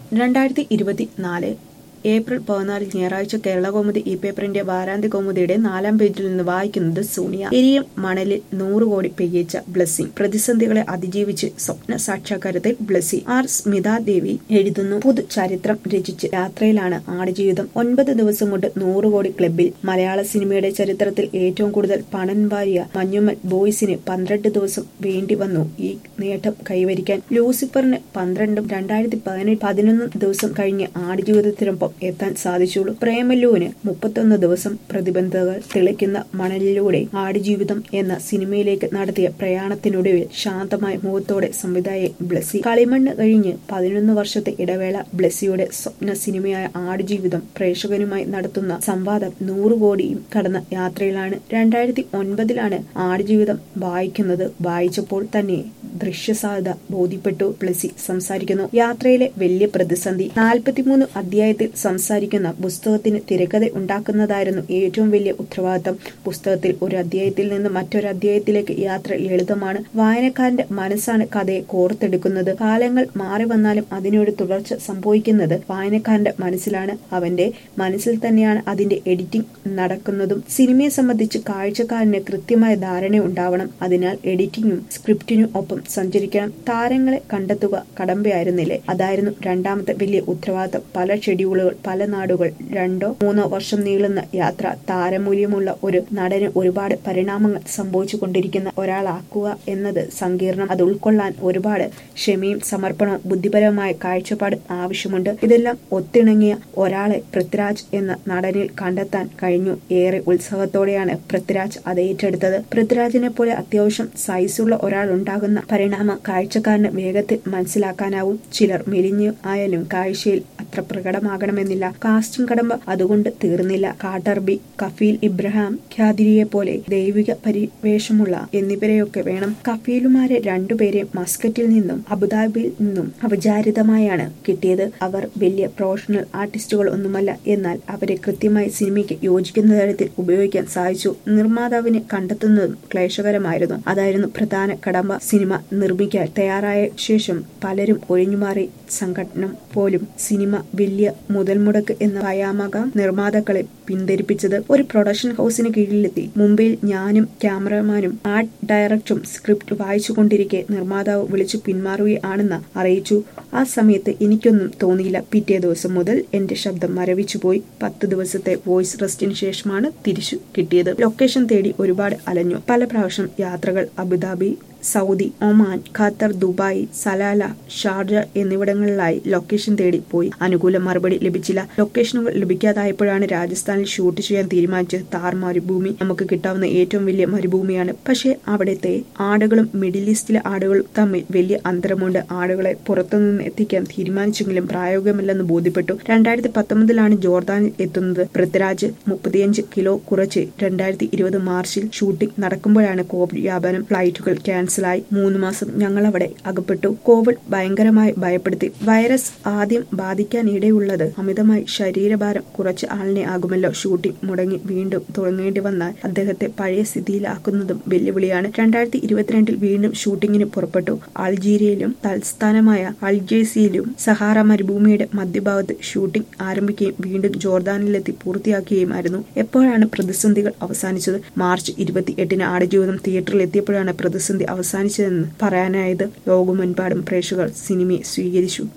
രണ്ടായിരത്തി ഇരുപത്തിനാല് ഏപ്രിൽ പതിനാല് ഞായറാഴ്ച കേരളകൗമുദി ഈ പേപ്പറിന്റെ വാരാന്ത്യ കൗമുദിയുടെ നാലാം പേജിൽ നിന്ന് വായിക്കുന്നത് സോണിയ എരിയും മണലിൽ നൂറ് കോടി പെയ്യിച്ച ബ്ലസ്സിംഗ് പ്രതിസന്ധികളെ അതിജീവിച്ച് സ്വപ്ന സാക്ഷാത്കാരത്തിൽ ബ്ലസ്സി ആർ സ്മിത ദേവി എഴുതുന്നു പുതുചരിത്രം രചിച്ച് യാത്രയിലാണ് ആടുജീവിതം ഒൻപത് ദിവസം കൊണ്ട് നൂറ് കോടി ക്ലബിൽ മലയാള സിനിമയുടെ ചരിത്രത്തിൽ ഏറ്റവും കൂടുതൽ പണം വാരിയ മഞ്ഞുമ്മൽ ബോയ്സിന് പന്ത്രണ്ട് ദിവസം വേണ്ടി വന്നു ഈ നേട്ടം കൈവരിക്കാൻ ലൂസിഫറിന് പന്ത്രണ്ടും രണ്ടായിരത്തി പതിനെട്ട് പതിനൊന്ന് ദിവസം കഴിഞ്ഞ് ആടുജീവിതത്തിനൊപ്പം എത്താൻ സാധിച്ചുള്ളൂ പ്രേമലുവിന് മുപ്പത്തൊന്ന് ദിവസം പ്രതിബന്ധകൾ തെളിക്കുന്ന മണലിലൂടെ ആടുജീവിതം എന്ന സിനിമയിലേക്ക് നടത്തിയ പ്രയാണത്തിനൊടുവിൽ ശാന്തമായ മുഖത്തോടെ സംവിധായകൻ ബ്ലസ്സി കളിമണ്ണ് കഴിഞ്ഞ് പതിനൊന്ന് വർഷത്തെ ഇടവേള ബ്ലസ്സിയുടെ സ്വപ്ന സിനിമയായ ആടുജീവിതം പ്രേക്ഷകനുമായി നടത്തുന്ന സംവാദം നൂറ് കോടിയും കടന്ന യാത്രയിലാണ് രണ്ടായിരത്തി ഒൻപതിലാണ് ആടുജീവിതം വായിക്കുന്നത് വായിച്ചപ്പോൾ തന്നെ ദൃശ്യസാധ്യത ബോധ്യപ്പെട്ടു ബ്ലസ്സി സംസാരിക്കുന്നു യാത്രയിലെ വലിയ പ്രതിസന്ധി നാൽപ്പത്തിമൂന്ന് അധ്യായത്തിൽ സംസാരിക്കുന്ന പുസ്തകത്തിന് തിരക്കഥ ഉണ്ടാക്കുന്നതായിരുന്നു ഏറ്റവും വലിയ ഉത്തരവാദിത്തം പുസ്തകത്തിൽ ഒരു അധ്യായത്തിൽ നിന്ന് മറ്റൊരു അധ്യായത്തിലേക്ക് യാത്ര ലളിതമാണ് വായനക്കാരന്റെ മനസ്സാണ് കഥയെ കോർത്തെടുക്കുന്നത് കാലങ്ങൾ മാറി വന്നാലും അതിനൊരു തുടർച്ച സംഭവിക്കുന്നത് വായനക്കാരന്റെ മനസ്സിലാണ് അവന്റെ മനസ്സിൽ തന്നെയാണ് അതിന്റെ എഡിറ്റിംഗ് നടക്കുന്നതും സിനിമയെ സംബന്ധിച്ച് കാഴ്ചക്കാരന് കൃത്യമായ ധാരണ ഉണ്ടാവണം അതിനാൽ എഡിറ്റിംഗും സ്ക്രിപ്റ്റിനും ഒപ്പം സഞ്ചരിക്കണം താരങ്ങളെ കണ്ടെത്തുക കടമ്പയായിരുന്നില്ലേ അതായിരുന്നു രണ്ടാമത്തെ വലിയ ഉത്തരവാദിത്തം പല ഷെഡ്യൂളുകൾ പല നാടുകൾ രണ്ടോ മൂന്നോ വർഷം നീളുന്ന യാത്ര താരമൂല്യമുള്ള ഒരു നടന് ഒരുപാട് പരിണാമങ്ങൾ സംഭവിച്ചുകൊണ്ടിരിക്കുന്ന ഒരാളാക്കുക എന്നത് സങ്കീർണം അത് ഉൾക്കൊള്ളാൻ ഒരുപാട് ക്ഷമയും സമർപ്പണവും ബുദ്ധിപരമായ കാഴ്ചപ്പാട് ആവശ്യമുണ്ട് ഇതെല്ലാം ഒത്തിണങ്ങിയ ഒരാളെ പൃഥ്വിരാജ് എന്ന നടനിൽ കണ്ടെത്താൻ കഴിഞ്ഞു ഏറെ ഉത്സാഹത്തോടെയാണ് പൃഥ്വിരാജ് അത് ഏറ്റെടുത്തത് പൃഥ്വിരാജിനെ പോലെ അത്യാവശ്യം സൈസുള്ള ഒരാൾ ഉണ്ടാകുന്ന പരിണാമം കാഴ്ചക്കാരന് വേഗത്തിൽ മനസ്സിലാക്കാനാവും ചിലർ മെലിഞ്ഞു ആയാലും കാഴ്ചയിൽ അത്ര പ്രകടമാകണമെന്നില്ല കാസ്റ്റിംഗ് കടമ്പ അതുകൊണ്ട് തീർന്നില്ല കാട്ടർബി കഫീൽ ഇബ്രഹാം ഖ്യാദിരിയെ പോലെ ദൈവിക പരിവേഷമുള്ള എന്നിവരെയൊക്കെ വേണം കഫീലുമാരെ രണ്ടുപേരെ മസ്കറ്റിൽ നിന്നും അബുദാബിയിൽ നിന്നും അപചാരിതമായാണ് കിട്ടിയത് അവർ വലിയ പ്രൊഫഷണൽ ആർട്ടിസ്റ്റുകൾ ഒന്നുമല്ല എന്നാൽ അവരെ കൃത്യമായി സിനിമയ്ക്ക് യോജിക്കുന്ന തരത്തിൽ ഉപയോഗിക്കാൻ സാധിച്ചു നിർമ്മാതാവിനെ കണ്ടെത്തുന്നതും ക്ലേശകരമായിരുന്നു അതായിരുന്നു പ്രധാന കടമ്പ സിനിമ നിർമ്മിക്കാൻ തയ്യാറായ ശേഷം പലരും ഒഴിഞ്ഞുമാറി സംഘടനം പോലും സിനിമ വലിയ മുതൽ മുടക്ക് എന്ന ഭയാമകം നിർമ്മാതാക്കളെ പിന്തിരിപ്പിച്ചത് ഒരു പ്രൊഡക്ഷൻ ഹൗസിന് കീഴിലെത്തി മുംബൈയിൽ ഞാനും ക്യാമറമാനും ആർട്ട് ഡയറക്ടറും സ്ക്രിപ്റ്റ് വായിച്ചുകൊണ്ടിരിക്കെ നിർമ്മാതാവ് വിളിച്ചു പിന്മാറുകയാണെന്ന് അറിയിച്ചു ആ സമയത്ത് എനിക്കൊന്നും തോന്നിയില്ല പിറ്റേ ദിവസം മുതൽ എന്റെ ശബ്ദം മരവിച്ചുപോയി പത്ത് ദിവസത്തെ വോയിസ് റെസ്റ്റിന് ശേഷമാണ് തിരിച്ചു കിട്ടിയത് ലൊക്കേഷൻ തേടി ഒരുപാട് അലഞ്ഞു പല പ്രാവശ്യം യാത്രകൾ Abu Dhabi Saudi Oman Qatar Dubai Salalah Sharjah എന്നിവിടങ്ങളിലായി ലൊക്കേഷൻ തേടി പോയി അനുകൂല മറുപടി ലഭിച്ചില്ല ലൊക്കേഷനുകൾ ലഭിക്കാതായപ്പോഴാണ് രാജസ്ഥാനിൽ ഷൂട്ട് ചെയ്യാൻ തീരുമാനിച്ചത് താർ മരുഭൂമി നമുക്ക് കിട്ടാവുന്ന ഏറ്റവും വലിയ മരുഭൂമിയാണ് പക്ഷേ അവിടുത്തെ ആടുകളും മിഡിൽ ഈസ്റ്റിലെ ആടുകളും തമ്മിൽ വലിയ അന്തരമുണ്ട് ആടുകളെ പുറത്തുനിന്ന് എത്തിക്കാൻ തീരുമാനിച്ചെങ്കിലും പ്രായോഗികമല്ലെന്ന് ബോധ്യപ്പെട്ടു രണ്ടായിരത്തി പത്തൊമ്പതിലാണ് ജോർദാനിൽ എത്തുന്നത് പൃഥ്വിരാജ് മുപ്പത്തിയഞ്ച് കിലോ കുറച്ച് രണ്ടായിരത്തി ഇരുപത് മാർച്ചിൽ ഷൂട്ടിംഗ് നടക്കുമ്പോഴാണ് കോവിഡ് വ്യാപനം ഫ്ലൈറ്റുകൾ ക്യാൻസൽ ക്യാൻസലായി മൂന്ന് മാസം ഞങ്ങൾ അവിടെ അകപ്പെട്ടു കോവിഡ് ഭയങ്കരമായി ഭയപ്പെടുത്തി വൈറസ് ആദ്യം ബാധിക്കാനിടയുള്ളത് അമിതമായി ശരീരഭാരം കുറച്ച് ആളിനെ ആകുമല്ലോ ഷൂട്ടിംഗ് മുടങ്ങി വീണ്ടും തുടങ്ങേണ്ടി വന്നാൽ അദ്ദേഹത്തെ പഴയ സ്ഥിതിയിലാക്കുന്നതും വെല്ലുവിളിയാണ് രണ്ടായിരത്തി ഇരുപത്തിരണ്ടിൽ വീണ്ടും ഷൂട്ടിങ്ങിന് പുറപ്പെട്ടു അൾജീരിയയിലും തൽസ്ഥാനമായ അൾജേസിയിലും സഹാറ മരുഭൂമിയുടെ മധ്യഭാഗത്ത് ഷൂട്ടിംഗ് ആരംഭിക്കുകയും വീണ്ടും ജോർദാനിലെത്തി പൂർത്തിയാക്കുകയുമായിരുന്നു എപ്പോഴാണ് പ്രതിസന്ധികൾ അവസാനിച്ചത് മാർച്ച് ഇരുപത്തി എട്ടിന് ആടുജീവിതം തിയേറ്ററിൽ എത്തിയപ്പോഴാണ് പ്രതിസന്ധി അവസാനിച്ചതെന്ന് പറയാനായത് ലോകമെമ്പാടും പ്രേക്ഷകർ സിനിമയെ സ്വീകരിച്ചു